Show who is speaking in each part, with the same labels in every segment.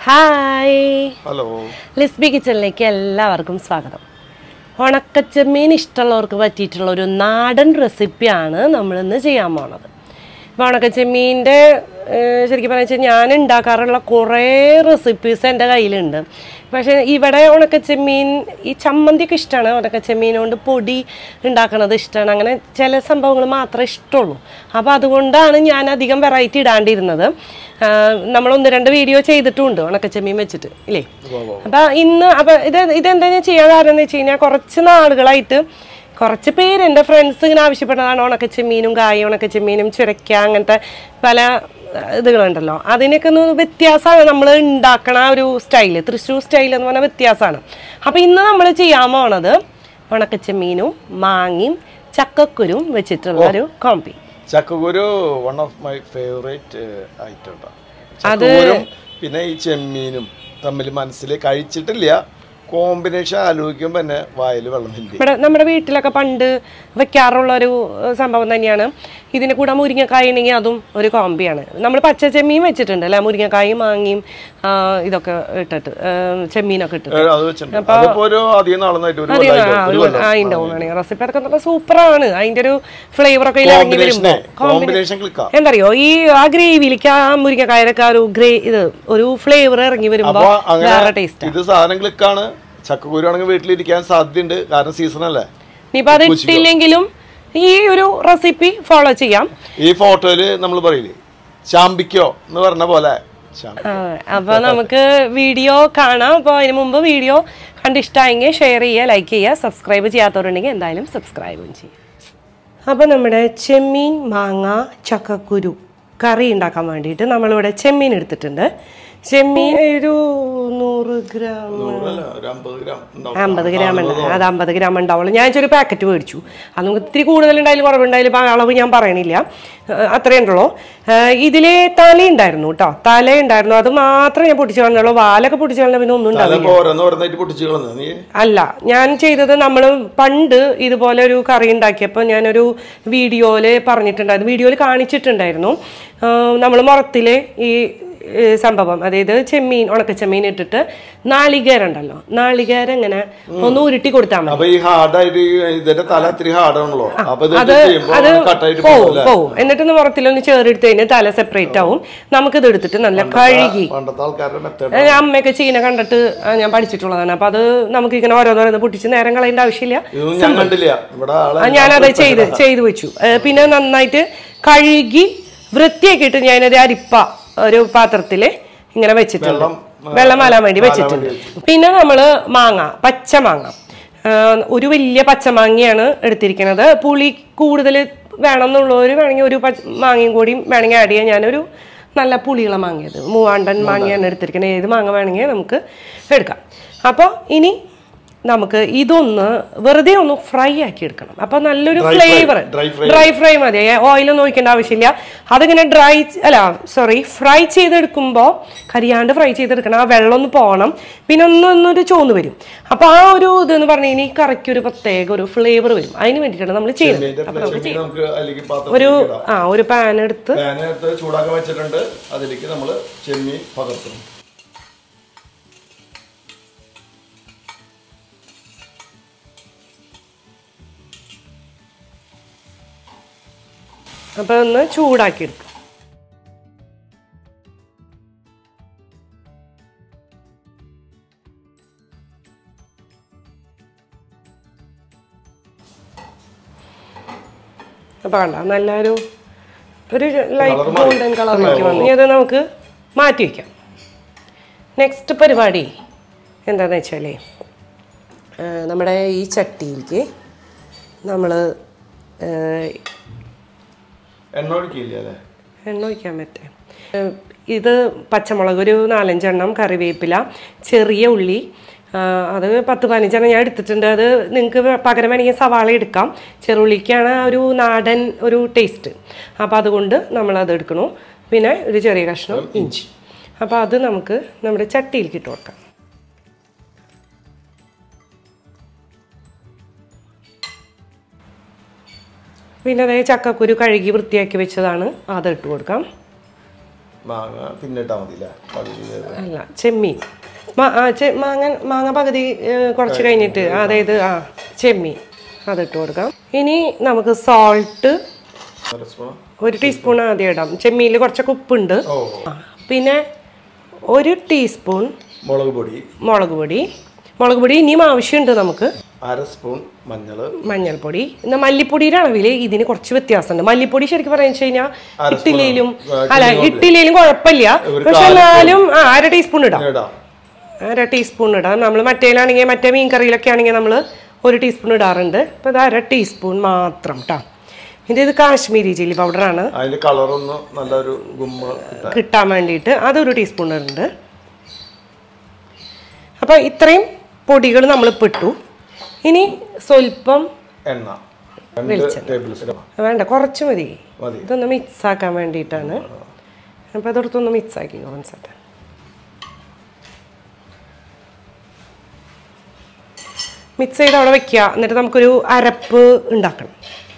Speaker 1: Hi
Speaker 2: hello
Speaker 1: ലിസ്ബി കിച്ചണിലേക്ക് എല്ലാവർക്കും സ്വാഗതം ഉണക്കച്ചെമ്മീൻ ഇഷ്ടമുള്ളവർക്ക് പറ്റിയിട്ടുള്ള ഒരു നാടൻ റെസിപ്പിയാണ് നമ്മളിന്ന് ചെയ്യാൻ പോണത് ഇപ്പോൾ ഉണക്കച്ചെമ്മീൻ്റെ ഏഹ്, ശരിക്കും പറഞ്ഞു വെച്ചാൽ ഞാൻ ഉണ്ടാക്കാറുള്ള കുറേ റെസിപ്പീസ് എൻ്റെ കയ്യിലുണ്ട് പക്ഷേ ഇവിടെ ഉണക്കച്ചെമ്മീൻ ഈ ചമ്മന്തിയൊക്കെ ഇഷ്ടമാണ് ഉണക്കച്ചെമ്മീൻ കൊണ്ട് പൊടി ഉണ്ടാക്കണത് ഇഷ്ടമാണ് അങ്ങനെ ചില സംഭവങ്ങൾ മാത്രമേ ഇഷ്ടമുള്ളൂ അപ്പോൾ അതുകൊണ്ടാണ് ഞാൻ അധികം വെറൈറ്റി ഇടാണ്ടിരുന്നത് ആഹ്, നമ്മൾ ഒന്ന് രണ്ട് വീഡിയോ ചെയ്തിട്ടുമുണ്ട് ഉണക്കച്ചെമ്മീൻ വെച്ചിട്ട് ഇല്ലേ അപ്പൊ ഇന്ന് അപ്പൊ ഇത് ഇതെന്താ ഞാൻ ചെയ്യാൻ കാരണം എന്ന് വെച്ച് കഴിഞ്ഞാൽ കുറച്ച് നാളുകളായിട്ട് കുറച്ച് പേര് എൻ്റെ ഫ്രണ്ട്സ് ഇങ്ങനെ ആവശ്യപ്പെട്ടതാണ് ഉണക്കച്ചെമ്മീനും കായ ഉണക്കച്ചെമ്മീനും ചുരക്ക അങ്ങനത്തെ പല അഹ്, ഇതുകളുണ്ടല്ലോ അതിനൊക്കെ ഒന്ന് വ്യത്യാസമാണ് നമ്മൾ ഉണ്ടാക്കണ ഒരു സ്റ്റൈല് തൃശ്ശൂർ സ്റ്റൈൽ എന്ന് പറഞ്ഞാൽ വ്യത്യാസമാണ് അപ്പൊ ഇന്ന് നമ്മൾ ചെയ്യാൻ പോണത് ഉണക്കച്ചെമ്മീനും മാങ്ങയും ചക്കക്കുരും വെച്ചിട്ടുള്ള ഒരു കോമ്പി
Speaker 2: ചക്കക്കുരു one of my favourite item കേട്ടോ ചക്കക്കുരും പിന്നെ ഈ ചെമ്മീനും തമ്മിൽ മനസ്സിൽ കഴിച്ചിട്ടില്ല കോമ്പിനേഷൻ ആലോചിക്കുമ്പോൾ തന്നെ വായിൽ വെള്ളം നിൽക്കും
Speaker 1: ഇവിടെ നമ്മുടെ വീട്ടിലൊക്കെ പണ്ട് വെക്കാറുള്ള ഒരു ഏഹ്, സംഭവം തന്നെയാണ് ഇതിന് കൂടെ മുരിങ്ങക്കായ ഉണ്ടെങ്കിൽ അതും ഒരു കോമ്പിയാണ് നമ്മൾ പച്ച ചെമ്മീൻ വെച്ചിട്ടുണ്ട് അല്ലെ മുരിങ്ങക്കായും മാങ്ങിയും ആ, ഇതൊക്കെ ഇട്ടിട്ട് ഏഹ്, ചെമ്മീനൊക്കെ ഇട്ടിട്ട്
Speaker 2: അത് വെച്ചിട്ടുണ്ട് അതിപ്പോ ഒരു അധികം നാളെന്നായിട്ട് ഒരു
Speaker 1: അധികം
Speaker 2: കൊല്ലമായിട്ട്
Speaker 1: ആ,
Speaker 2: ഒരു
Speaker 1: ഒരു
Speaker 2: കൊല്ലം
Speaker 1: ആ ഉണ്ടാവും വേണമെങ്കിൽ റെസിപ്പി അതൊക്കെ നല്ല സൂപ്പറാണ് അതിന്റെ ഒരു ഫ്ലേവർ ഒക്കെ ഇതിൽ ഇറങ്ങി വരുമ്പോ
Speaker 2: കോമ്പിനേഷൻ ക്ലിക്കാ
Speaker 1: എന്തറിയോ ഈ ആ ഗ്രേവിയിലേക്ക് ആ മുരിങ്ങക്കായൊക്കെ ആ ഒരു ഗ്രേ ഇത് ഒരു ഫ്ലേവർ ഇറങ്ങി വരുമ്പോ
Speaker 2: അപ്പൊ
Speaker 1: വേറെ
Speaker 2: അങ്ങനെ
Speaker 1: ടേസ്റ്റ്
Speaker 2: ഇത് സാധനം ക്ലിക്കാണ് ചക്കക്കുരു ആണെങ്കിൽ വീട്ടിലിരിക്കാൻ സാധ്യതയുണ്ട് കാരണം സീസൺ അല്ലേ
Speaker 1: ഇനിയിപ്പോ അത് ഇട്ടില്ലെങ്കിലും ഈ ഒരു റെസിപ്പി ഫോളോ ചെയ്യാം
Speaker 2: ഈ ഫോട്ടോയില് നമ്മൾ പറയില്ലേ ചാമ്പിക്കോ എന്ന് പറഞ്ഞ പോലെ ചാമ്പി
Speaker 1: ആ, അപ്പൊ നമുക്ക് വീഡിയോ കാണാം അപ്പോൾ അതിന് മുമ്പ് വീഡിയോ കണ്ട് ഇഷ്ടമായെങ്കിൽ ഷെയർ ചെയ്യുക ലൈക്ക് ചെയ്യുക സബ്സ്ക്രൈബ് ചെയ്യാത്തവരുണ്ടെങ്കിൽ എന്തായാലും സബ്സ്ക്രൈബും ചെയ്യുക അപ്പോൾ നമ്മുടെ ചെമ്മീൻ മാങ്ങ ചക്കക്കുരു കറി ഉണ്ടാക്കാൻ വേണ്ടിയിട്ട് നമ്മളിവിടെ ചെമ്മീൻ എടുത്തിട്ടുണ്ട് ചെമ്മീൻ ഒരു നൂറ് ഗ്രാം
Speaker 2: നൂറല്ല, ഒരു അമ്പത് ഗ്രാം ഉണ്ടാവും.
Speaker 1: അമ്പത് ഗ്രാം ഉണ്ട് അത് അമ്പത് ഗ്രാം ഉണ്ടാവുള്ളൂ ഞാൻ ഒരു പാക്കറ്റ് മേടിച്ചു അത് നമുക്ക് ഇത്തിരി കൂടുതലുണ്ടായാലും കുറവുണ്ടായാലും ഇപ്പം അളവ് ഞാൻ പറയണില്ല ഏഹ് അത്രയേ ഉണ്ടല്ലോ ഇതിൽ തല ഉണ്ടായിരുന്നു കേട്ടോ തല ഉണ്ടായിരുന്നു അത് മാത്രമേ ഞാൻ പൊട്ടിച്ചു കളഞ്ഞുള്ളൂ വാലൊക്കെ പൊട്ടിച്ചു കളഞ്ഞ പിന്നെ ഒന്നും ഉണ്ടാവില്ല
Speaker 2: അതിപ്പോ ഓരോന്ന് ഓരോന്നായിട്ട് പൊട്ടിച്ച് കളഞ്ഞു നീ
Speaker 1: അല്ല ഞാൻ ചെയ്തത് നമ്മൾ പണ്ട് ഇതുപോലെ ഒരു കറി ഉണ്ടാക്കിയപ്പോൾ ഞാനൊരു വീഡിയോയിൽ പറഞ്ഞിട്ടുണ്ടായിരുന്നു വീഡിയോയിൽ കാണിച്ചിട്ടുണ്ടായിരുന്നു നമ്മൾ മുറത്തിലെ ഈ ഏ, സംഭവം അതായത് ചെമ്മീൻ ഉണക്കച്ചെമ്മീൻ ഇട്ടിട്ട് നാളികേരം ഉണ്ടല്ലോ നാളികേരം ഇങ്ങനെ ഒന്ന് ഉരുട്ടി കൊടുത്താൽ മതി
Speaker 2: അപ്പൊ ഈ ഹാർഡായിട്ട് ഇതിന്റെ തല ഇത്തിരി ഹാർഡാണല്ലോ അപ്പൊ ഇത്
Speaker 1: അത്
Speaker 2: ചെയ്യുമ്പോ
Speaker 1: അത്
Speaker 2: കട്ടായിട്ട്
Speaker 1: പോവും
Speaker 2: പോകും
Speaker 1: പോവും എന്നിട്ട് മുറത്തിലൊന്ന് ചേർത്ത് കഴിഞ്ഞാൽ തല സെപ്പറേറ്റ് ആവും നമുക്കിത് എടുത്തിട്ട് നല്ല കഴുകി
Speaker 2: പണ്ടത്തെ ആൾക്കാരുടെ മെത്തേഡ്
Speaker 1: ഏ, അമ്മയൊക്കെ ചെയ്യുന്ന കണ്ടിട്ട് ആ, ഞാൻ പഠിച്ചിട്ടുള്ളതാണ് അപ്പൊ അത് നമുക്ക് ഇങ്ങനെ ഓരോന്നോരോന്ന് പൊട്ടിച്ച് നേരം കളയേണ്ട ആവശ്യമില്ല
Speaker 2: ഇതൊന്നും ഞാൻ കണ്ടില്ല ഇവിടെ ആളെ
Speaker 1: ആ, ഞാനത് ചെയ്ത് ചെയ്ത് വെച്ചു ഏ, പിന്നെ നന്നായിട്ട് കഴുകി വൃത്തിയാക്കിയിട്ട് ഞാനൊരു അരിപ്പ ഒരു പാത്രത്തില് ഇങ്ങനെ വെച്ചിട്ടുണ്ട് വെള്ളം മാലാൻ വേണ്ടി വെച്ചിട്ടുണ്ട് പിന്നെ നമ്മള് മാങ്ങ പച്ച മാങ്ങ ആ, ഒരു വലിയ പച്ചമാങ്ങയാണ് എടുത്തിരിക്കുന്നത് പുളി കൂടുതൽ വേണം എന്നുള്ളവർ വേണമെങ്കിൽ ഒരു പച്ച മാങ്ങയും കൂടി വേണമെങ്കിൽ ആഡ് ചെയ്യാം ഞാനൊരു നല്ല പുളിയുള്ള മാങ്ങയത് മൂവാണ്ടൻ മാങ്ങയാണ് എടുത്തിരിക്കുന്നത് ഏത് മാങ്ങ വേണമെങ്കിൽ നമുക്ക് എടുക്കാം അപ്പോൾ ഇനി നമുക്ക് ഇതൊന്ന് വെറുതെ ഒന്ന് ഫ്രൈ ആക്കി എടുക്കണം അപ്പൊ നല്ലൊരു ഫ്ലേവർ
Speaker 2: dry
Speaker 1: ഡ്രൈ ഫ്രൈ മതി ഓയിലൊന്നും ഒഴിക്കേണ്ട ആവശ്യമില്ല അതിങ്ങനെ ഡ്രൈ അല്ല സോറി ഫ്രൈ ചെയ്തെടുക്കുമ്പോൾ കരിയാണ്ട് ഫ്രൈ ചെയ്തെടുക്കണം ആ വെള്ളം ഒന്ന് പോകണം പിന്നെ ഒന്ന് ഒന്നൊരു ചോന്ന് വരും അപ്പൊ ആ ഒരു ഇതെന്ന് പറഞ്ഞു കഴിഞ്ഞാൽ ഈ കറിക്ക് ഒരു പ്രത്യേക ഒരു ഫ്ലേവർ വരും അതിന് വേണ്ടിയിട്ടാണ് നമ്മൾ ചെയ്യുന്നത്
Speaker 2: ചെമ്മീൻ നമുക്ക് അതിലേക്ക് പാത്രം
Speaker 1: ഒരു ആ ഒരു പാൻ എടുത്ത്
Speaker 2: പാൻ എടുത്ത് ചൂടാക്കാൻ വെച്ചിട്ടുണ്ട് അതിലേക്ക് നമ്മൾ ചെമ്മീൻ പകർത്തണം
Speaker 1: അപ്പൊ ഒന്ന് ചൂടാക്കി എടുക്കും അപ്പൊ കണ്ട നല്ലൊരു ഒരു ലൈറ്റ് ഗോൾഡൻ കളറിലേക്ക് വന്നു ഇനി അത് നമുക്ക് മാറ്റി വയ്ക്കാം നെക്സ്റ്റ് പരിപാടി എന്താണെന്ന് വെച്ചാലേ ആ, നമ്മുടെ ഈ ചട്ടിയിലേക്ക് നമ്മൾ
Speaker 2: എണ്ണ ഒഴിക്കില്ല അല്ലേ
Speaker 1: എണ്ണ ഒഴിക്കാൻ പറ്റേ ഏഹ് ഇത് പച്ചമുളക് ഒരു നാലഞ്ചെണ്ണം കറിവേപ്പില ചെറിയ ഉള്ളി ആ, അത് പത്ത് പതിനഞ്ചെണ്ണം ഞാൻ എടുത്തിട്ടുണ്ട് അത് നിങ്ങൾക്ക് പകരം വേണമെങ്കിൽ സവാള എടുക്കാം ചെറുള്ളിക്കാണ് ആ ഒരു നാടൻ ഒരു ടേസ്റ്റ് അപ്പോൾ അതുകൊണ്ട് നമ്മളത് എടുക്കണു പിന്നെ ഒരു ചെറിയ കഷ്ണം ഇഞ്ചി അപ്പോൾ അത് നമുക്ക് നമ്മുടെ ചട്ടിയിലേക്ക് ഇട്ട് കൊടുക്കാം പിന്നെ അതേ ചക്കക്കുരു കഴുകി വൃത്തിയാക്കി വെച്ചതാണ് അത് ഇട്ട് കൊടുക്കാം
Speaker 2: മാങ്ങ പിന്നെ ഇട്ടാൽ മതി അല്ലേ പകുതി വേവ്.
Speaker 1: അല്ല ചെമ്മീൻ മാ- ആ, ചെ- മാങ്ങ മാങ്ങ പകുതി ഏ, കുറച്ച് കഴിഞ്ഞിട്ട് അതായത് ആ ചെമ്മീൻ അതിട്ട് കൊടുക്കാം ഇനി നമുക്ക് സോൾട്ട്
Speaker 2: ഒരു സ്പൂൺ
Speaker 1: ഒരു ടീസ്പൂൺ ആദ്യം ഇടാം ചെമ്മീനിൽ കുറച്ചൊക്കെ ഉപ്പുണ്ട്
Speaker 2: ഓ
Speaker 1: ആ, പിന്നെ ഒരു ടീസ്പൂൺ
Speaker 2: മുളക് പൊടി
Speaker 1: മുളക് പൊടി മുളക് പൊടി ഇനിയും ആവശ്യമുണ്ട് നമുക്ക്
Speaker 2: അര സ്പൂൺ മഞ്ഞൾ
Speaker 1: മഞ്ഞൾപ്പൊടി എന്നാൽ മല്ലിപ്പൊടിയുടെ അളവിൽ ഇതിന് കുറച്ച് വ്യത്യാസമുണ്ട് മല്ലിപ്പൊടി ശരിക്കും പറയാന്ന് വെച്ച് കഴിഞ്ഞാൽ
Speaker 2: അര സ്പൂൺ
Speaker 1: ഇട്ടില്ലേലും
Speaker 2: ആ,
Speaker 1: അല്ല ഇട്ടില്ലേലും കുഴപ്പമില്ല
Speaker 2: ഒരു
Speaker 1: പക്ഷെ എന്നാലും ആ അര ടീസ്പൂൺ ഇടാം
Speaker 2: ഇടാം
Speaker 1: അര ടീസ്പൂൺ ഇടാം നമ്മൾ മറ്റേലാണെങ്കിൽ മറ്റേ മീൻ കറിയിലൊക്കെ ആണെങ്കിൽ നമ്മൾ ഒരു ടീസ്പൂൺ ഇടാറുണ്ട് അപ്പോൾ ഇത് അര ടീസ്പൂൺ മാത്രം കേട്ടോ ഇത് ഇത് കാശ്മീരി ചില്ലി പൗഡറാണ്
Speaker 2: അതിന്റെ കളറൊന്ന് നല്ലൊരു ഗുമ്മ കിട്ടാൻ
Speaker 1: കിട്ടാൻ വേണ്ടിയിട്ട് അതൊരു ടീസ്പൂൺ ഉണ്ട് അപ്പോൾ ഇത്രയും പൊടികൾ നമ്മൾ ഇട്ടു ഇനി സ്വല്പം
Speaker 2: എണ്ണ രണ്ട് ടേബിൾ സ്പൂൺ
Speaker 1: വേണ്ട കുറച്ച് മതി
Speaker 2: മതി
Speaker 1: ഇതൊന്ന് മിക്സ് ആക്കാൻ വേണ്ടിയിട്ടാണ് അപ്പോൾ അതെടുത്തൊന്ന് മിക്സ് ആക്കി കോൺസെപ്റ്റ് മിക്സ് ചെയ്ത് അവിടെ വെക്കുക എന്നിട്ട് നമുക്കൊരു അരപ്പ് ഉണ്ടാക്കണം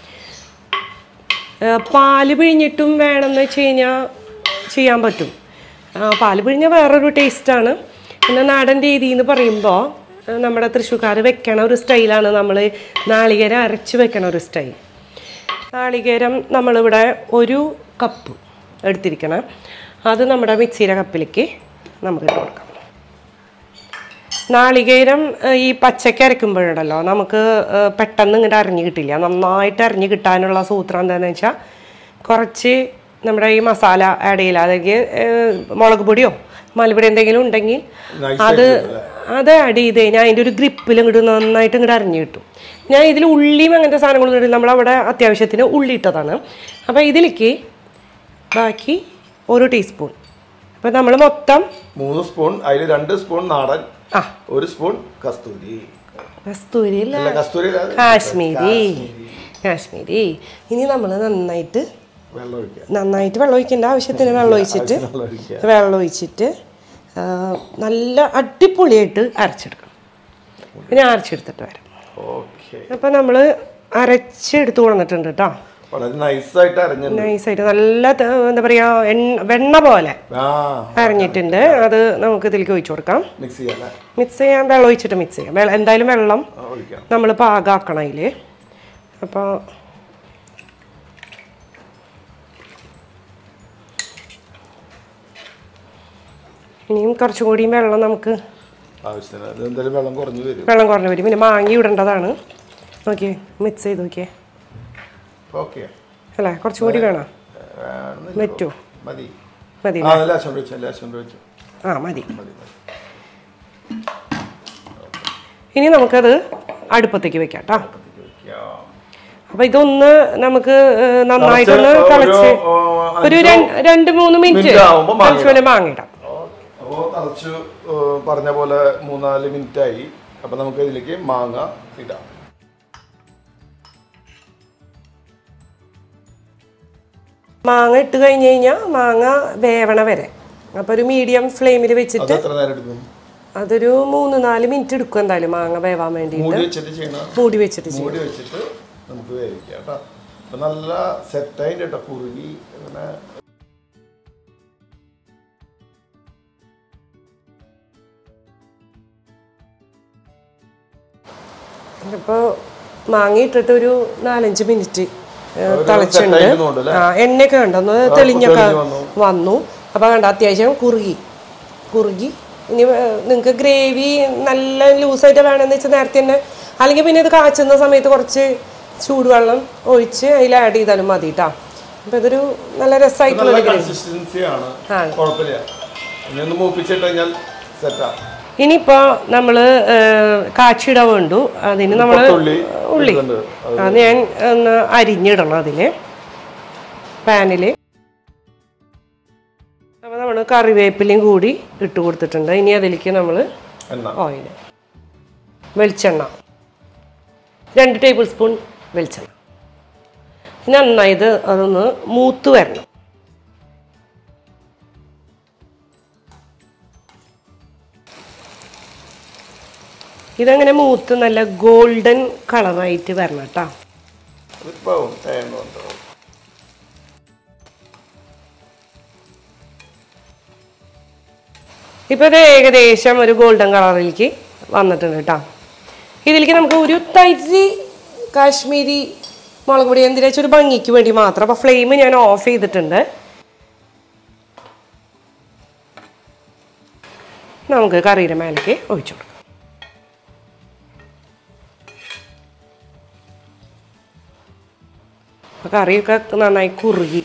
Speaker 1: ഏ, പാല് പിഴിഞ്ഞിട്ടും വേണമെന്ന് വെച്ച് കഴിഞ്ഞാൽ ചെയ്യാൻ പറ്റും ആ, പാല് പിഴിഞ്ഞ വേറൊരു ടേസ്റ്റാണ് പിന്നെ നാടൻ രീതി എന്ന് പറയുമ്പോൾ ഏ, നമ്മുടെ തൃശ്ശൂർക്കാർ വെക്കണ ഒരു സ്റ്റൈലാണ് നമ്മൾ നാളികേരം അരച്ച് വെക്കണ ഒരു സ്റ്റൈൽ നാളികേരം നമ്മളിവിടെ ഒരു കപ്പ് എടുത്തിരിക്കണം അത് നമ്മുടെ മിക്സിയുടെ കപ്പിലേക്ക് നമുക്ക് ഇട്ട് കൊടുക്കാം നാളികേരം ഏഹ്, ഈ പച്ചയ്ക്ക് അരയ്ക്കുമ്പോഴുണ്ടല്ലോ നമുക്ക് ഏഹ്, പെട്ടെന്ന് ഇങ്ങോട്ട് അരിഞ്ഞ് കിട്ടില്ല നന്നായിട്ട് അരിഞ്ഞ് കിട്ടാനുള്ള സൂത്രം എന്താണെന്ന് വെച്ചാൽ കുറച്ച് നമ്മുടെ ഈ മസാല ആഡ് ചെയ്യില്ല അതായത് ഏഹ്, മുളക് പൊടിയോ മലപ്പൊടി എന്തെങ്കിലും ഉണ്ടെങ്കിൽ
Speaker 2: Nice
Speaker 1: അത്
Speaker 2: ആയിട്ട്
Speaker 1: അത് ആഡ് ചെയ്ത് കഴിഞ്ഞാൽ അതിൻ്റെ ഒരു ഗ്രിപ്പിൽ ഇങ്ങോട്ട് നന്നായിട്ട് ഇങ്ങോട്ട് അരിഞ്ഞ് കിട്ടും ഞാൻ ഇതിൽ ഉള്ളിയും അങ്ങനത്തെ സാധനങ്ങളൊന്നും ഇടില്ല നമ്മളവിടെ അത്യാവശ്യത്തിന് ഉള്ളി ഇട്ടതാണ് അപ്പോൾ ഇതിലേക്ക് ബാക്കി ഒരു ടീസ്പൂൺ അപ്പോൾ നമ്മൾ മൊത്തം
Speaker 2: മൂന്ന് സ്പൂൺ അതിൽ രണ്ട് സ്പൂൺ നാടൻ
Speaker 1: ആ
Speaker 2: ഒരു സ്പൂൺ കസ്തൂരി
Speaker 1: കസ്തൂരി അല്ല
Speaker 2: അല്ല കസ്തൂരി അല്ല,
Speaker 1: കാശ്മീരി കാശ്മീരി ഇനി നമ്മൾ നന്നായിട്ട്
Speaker 2: വെള്ളം ഒഴിക്കുക
Speaker 1: നന്നായിട്ട് വെള്ളം ഒഴിക്കേണ്ട ആവശ്യത്തിന് വെള്ളം ഒഴിച്ചിട്ട്
Speaker 2: വെള്ളം ഒഴിക്കുക
Speaker 1: വെള്ളം ഒഴിച്ചിട്ട് ആ, നല്ല അടിപൊളിയായിട്ട് അരച്ചെടുക്കണം പിന്നെ അരച്ചെടുത്തിട്ട് വരാം
Speaker 2: ഓക്കെ
Speaker 1: അപ്പം നമ്മൾ അരച്ചെടുത്ത് കൊണ്ടിട്ടുണ്ട് കേട്ടോ
Speaker 2: വളരെ നൈസായിട്ട് അരഞ്ഞിട്ടുണ്ട്
Speaker 1: നൈസായിട്ട് നല്ല ത- എന്താ പറയുക എണ്ണ വെണ്ണ പോലെ
Speaker 2: ആ
Speaker 1: അരഞ്ഞിട്ടുണ്ട് അത് നമുക്ക് ഇതിലേക്ക് ഒഴിച്ചു കൊടുക്കാം
Speaker 2: മിക്സ് ചെയ്യാല്ലേ
Speaker 1: മിക്സ് ചെയ്യാൻ വെള്ളം ഒഴിച്ചിട്ട് മിക്സ് ചെയ്യാം വെള്ളം എന്തായാലും വെള്ളം
Speaker 2: ആ, ഒഴിക്കാം
Speaker 1: നമ്മൾ പാകാക്കണം അതിൽ അപ്പോൾ ഇനിയും കുറച്ചും കൂടിയും വെള്ളം നമുക്ക്
Speaker 2: ആവശ്യത്തിന് അത് എന്തായാലും വെള്ളം കുറഞ്ഞു വരും
Speaker 1: വെള്ളം കുറഞ്ഞു വരും പിന്നെ മാങ്ങി ഇടേണ്ടതാണ് നോക്കിയേ മിക്സ് ചെയ്ത് നോക്കിയേ
Speaker 2: ഓക്കെ
Speaker 1: അല്ലേ കുറച്ചും കൂടി വേണം പറ്റുമോ
Speaker 2: മതി
Speaker 1: മതി
Speaker 2: ആ ലാശം വെച്ചു ലാശം വെച്ചു
Speaker 1: ആ മതി
Speaker 2: മതി മതി
Speaker 1: ഇനി നമുക്കത് അടുപ്പത്തേക്ക് വെക്കാം കേട്ടോ
Speaker 2: വെക്കാം.
Speaker 1: അപ്പോൾ ഇതൊന്ന് നമുക്ക് ഏഹ്, നന്നായിട്ടൊന്ന്
Speaker 2: കുറച്ച്
Speaker 1: തിളച്ച്
Speaker 2: ഒരു, ഓ,
Speaker 1: ഒരു രണ്ട് രണ്ട് മൂന്ന് മിനിറ്റ്
Speaker 2: മിനിറ്റ് ആവുമ്പോ മാങ്ങ
Speaker 1: തിളച്ച് മാങ്ങിടാം
Speaker 2: അപ്പോൾ തിളച്ച് ഏർ, പറഞ്ഞ പോലെ മൂന്നാല് മിനിറ്റ് ആയി അപ്പോൾ നമുക്ക് ഇതിലേക്ക് മാങ്ങ ഇടാം
Speaker 1: മാങ്ങ ഇട്ട് കഴിഞ്ഞ് കഴിഞ്ഞാൽ മാങ്ങ വേവണ വരെ അപ്പോൾ ഒരു മീഡിയം ഫ്ലെയിമിൽ
Speaker 2: അത്
Speaker 1: വെച്ചിട്ട്
Speaker 2: എത്ര നേരം എടുക്കും
Speaker 1: അതൊരു മൂന്ന് നാല് മിനിറ്റ് എടുക്കും എന്തായാലും മാങ്ങ വേവാൻ വേണ്ടിയിട്ട്
Speaker 2: മൂടി വെച്ചിട്ട് ചെയ്യണം
Speaker 1: മൂടി വെച്ചിട്ട് ചെയ്യും
Speaker 2: മൂടി വെച്ചിട്ട് നമുക്ക് വേവിക്കാം കേട്ടോ അപ്പം നല്ല സെറ്റായിട്ട് കേട്ടോ കുറുകി അങ്ങനെ
Speaker 1: അപ്പോൾ മാങ്ങ ഇട്ടിട്ട് ഒരു നാലഞ്ച് മിനിറ്റ്
Speaker 2: ഒരു
Speaker 1: തിളച്ചുണ്ട്
Speaker 2: set ആയിരിക്കുന്നുണ്ട് അല്ലേ?
Speaker 1: ആ എണ്ണയൊക്കെ കണ്ടോ ഒന്ന് തെളിഞ്ഞൊക്കെ
Speaker 2: തെളിഞ്ഞ് വന്നു.
Speaker 1: വന്നു അപ്പോൾ കണ്ട അത്യാവശ്യം കുറുകി കുറുകി ഇനി നിങ്ങൾക്ക് ഗ്രേവി നല്ല ലൂസായിട്ട് വേണമെന്ന് വെച്ചാൽ നേരത്തെ തന്നെ അല്ലെങ്കിൽ പിന്നെ ഇത് കാച്ചുന്ന സമയത്ത് കുറച്ച് ചൂടുവെള്ളം ഒഴിച്ച് അതിൽ ആഡ് ചെയ്താലും മതി കേട്ടോ അപ്പോൾ ഇതൊരു നല്ല രസമായിട്ടുള്ള
Speaker 2: നല്ല കൺസിസ്റ്റൻസി ആണ്
Speaker 1: ആണ്.
Speaker 2: കുഴപ്പമില്ല ഇനി ഒന്ന് മൂപ്പിച്ചിട്ട് കഴിഞ്ഞാൽ സെറ്റാ
Speaker 1: ഇനിയിപ്പോൾ നമ്മൾ കാച്ചിട വേണ്ടു അതിന് നമ്മൾ
Speaker 2: ഉള്ളി
Speaker 1: ഉള്ളി
Speaker 2: ഇടുന്നുണ്ട്.
Speaker 1: അത് ഞാൻ ഒന്ന് അരിഞ്ഞിടണം അതിൽ പാനിൽ അപ്പോൾ നമ്മൾ കറിവേപ്പിലയും കൂടി ഇട്ട് കൊടുത്തിട്ടുണ്ട് ഇനി അതിലേക്ക് നമ്മൾ
Speaker 2: എണ്ണ
Speaker 1: ഓയിൽ വെളിച്ചെണ്ണ രണ്ട് ടേബിൾ സ്പൂൺ വെളിച്ചെണ്ണ ഇനി നന്നായി ഇത് അതൊന്ന് മൂത്ത് വരണം ഇതങ്ങനെ മൂത്ത് നല്ല ഗോൾഡൻ കളറായിട്ട് വരണം കേട്ടോ
Speaker 2: അതിപ്പോൾ തേങ്ങ ഉണ്ടോ
Speaker 1: ഇപ്പോൾ ഇത് ഏകദേശം ഒരു ഗോൾഡൻ കളറിലേക്ക് വന്നിട്ടുണ്ട് കേട്ടോ ഇതിലേക്ക് നമുക്ക് ഒരു തരി കാശ്മീരി മുളക് പൊടി എന്തിനാ വെച്ചാൽ ഒരു ഭംഗിക്ക് വേണ്ടി മാത്രം അപ്പോൾ ഫ്ലെയിം ഞാൻ ഓഫ് ചെയ്തിട്ടുണ്ട് നമുക്ക് കറിയുടെ മേലേക്ക് ഒഴിച്ചു കൊടുക്കാം അപ്പോൾ കറിയൊക്കെ നന്നായി കുറുകി